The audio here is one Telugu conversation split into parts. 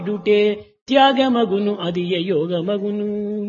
డుటే త్యాగమగును అది యోగమగును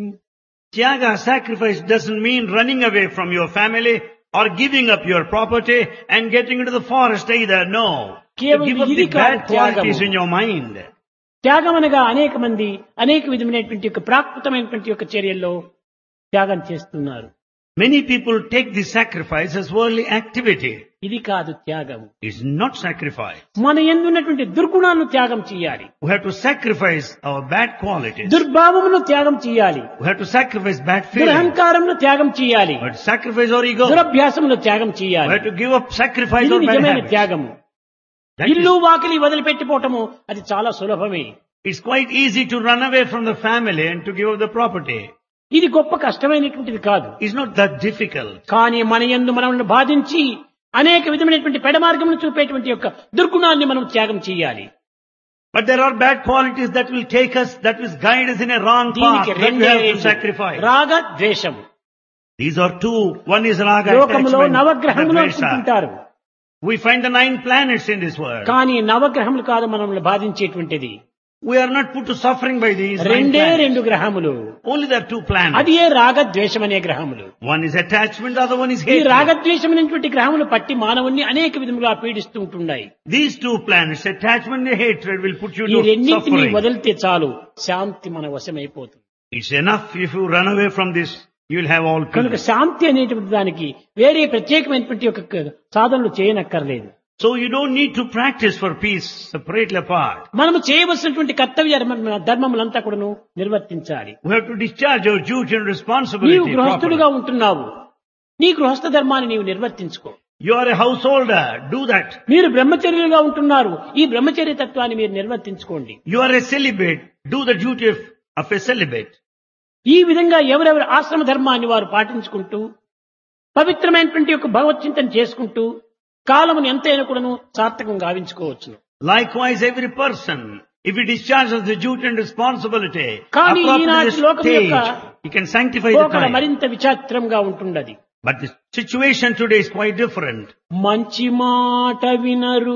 Tyaga, sacrifice doesn't mean running away from your family or giving up your property and getting into the forest either. No. You కేవలం give up ఇది the కాదు bad qualities త్యాగము. in your mind. త్యాగం అనగా అనేక మంది అనేక విధమైనటువంటి యొక్క ప్రాకృతమైనటువంటి యొక్క చర్యల్లో త్యాగం చేస్తున్నారు Many people take this sacrifice as worldly activity. ఇది కాదు త్యాగము It's not sacrifice. మన ఎందున్నటువంటి దుర్గుణాలను త్యాగం చేయాలి We have to sacrifice our bad qualities. దుర్భావమును త్యాగం చేయాలి We have to sacrifice bad feelings. దురహంకారమును త్యాగం చేయాలి We have to sacrifice our ego. We దురభ్యాసమును త్యాగం చేయాలి have to give up, sacrifice ఇది our bad నిజమైన habits. త్యాగము That is- ఇల్లు వాకిలి వదిలిపెట్టిపోవటము అది చాలా సులభమే it's quite easy to run away from the family and to give up the property. ఇది గొప్ప కష్టమైనటువంటిది కాదు It's not that difficult. కానీ మన యందు మనల్ని బాధించి అనేక విధమైనటువంటి పెడమార్గమును చూపేటువంటి యొక్క దుర్గుణాన్ని మనం త్యాగం చేయాలి But there are bad qualities that will take us, that will guide us in a wrong path దీనికి that we రెండే have to రెండు. sacrifice. రాగ ద్వేషం These are two. One is raga లోకములో attachment, నవగ్రహములు the dvesha. అనుకుంటుంటారు We find the nine planets in this world. కానీ నవగ్రహములు కాదు మనల్ని బాధించేటువంటిది We are not put to suffering by these nine రెండే planets. రెండు గ్రహములు Only there are two planets. అది ఏ రాగ ద్వేషం అనే గ్రహములు One is attachment, the other one is ఈ hatred. రాగద్వేషం అనేటువంటి గ్రహములు పట్టి మానవుణ్ణి అనేక విధములుగా పీడిస్తూ ఉంటున్నాయి These two planets, attachment and hatred, will put you ఈ to రెండింటినీ suffering. వదిలితే చాలు శాంతి మన వశమైపోతుంది It's enough if you run away from this, you will have all కనుక peace. శాంతి అనేటువంటి దానికి వేరే ప్రత్యేకమైనటువంటి ఒక సాధనలు చేయనక్కర్లేదు So you don't need to practice for peace separately apart. మనము చేయవలసినటువంటి కర్తవ్య ధర్మ- ధర్మములంతా కూడాను నిర్వర్తించాలి We have to discharge our duty and నీవు responsibility గృహస్థుడుగా properly. ఉంటున్నావు నీ గృహస్థ ధర్మాన్ని నీవు నిర్వర్తించుకో You are a householder, do that. మీరు బ్రహ్మచర్యులుగా ఉంటున్నారు ఈ బ్రహ్మచర్య తత్వాన్ని మీరు నిర్వర్తించుకోండి You are a celibate, do the duty of, of a celibate. ఈ విధంగా ఎవరెవరు ఆశ్రమ ధర్మాన్ని వారు పాటించుకుంటూ పవిత్రమైనటువంటి యొక్క భగవత్ చింతన చేసుకుంటూ కాలమును ఎంతైనా కూడాను సార్థకం గావించుకోవచ్చు Likewise, every person, if he discharges the duty and responsibility, కానీ appropriate ఈనాటి to లోకం the యొక్క stage, he can sanctify the పోకడ time. మరింత విచాత్రంగా ఉంటున్నది But the situation today is quite different. మంచి మాట వినరు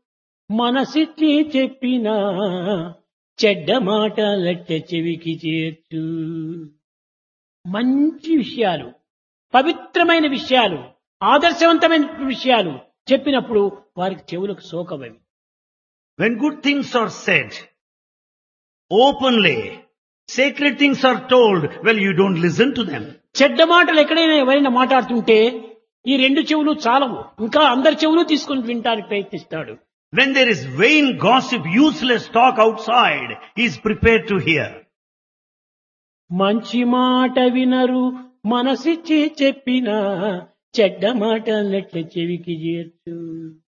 మనసిచ్చి చెప్పిన చెడ్డ మాట లెట్టె చెవికి చేర్చు మంచి విషయాలు పవిత్రమైన విషయాలు ఆదర్శవంతమైన విషయాలు చెప్పినప్పుడు వారికి చెవులకు సోకవవి When good things are said openly, sacred things are told, well, you don't listen to them. చెడ్డ మాటలు ఎక్కడైనా ఎవరైనా మాట్లాడుతుంటే ఈ రెండు చెవులు చాలవు ఇంకా అందరి చెవులు తీసుకుని వినటానికి ప్రయత్నిస్తాడు When there is vain gossip, useless talk outside, he is prepared to hear. మంచి మాట వినరు మనసిచ్చి చెప్పిన చెడ్డ మాట చెవికి చేర్చు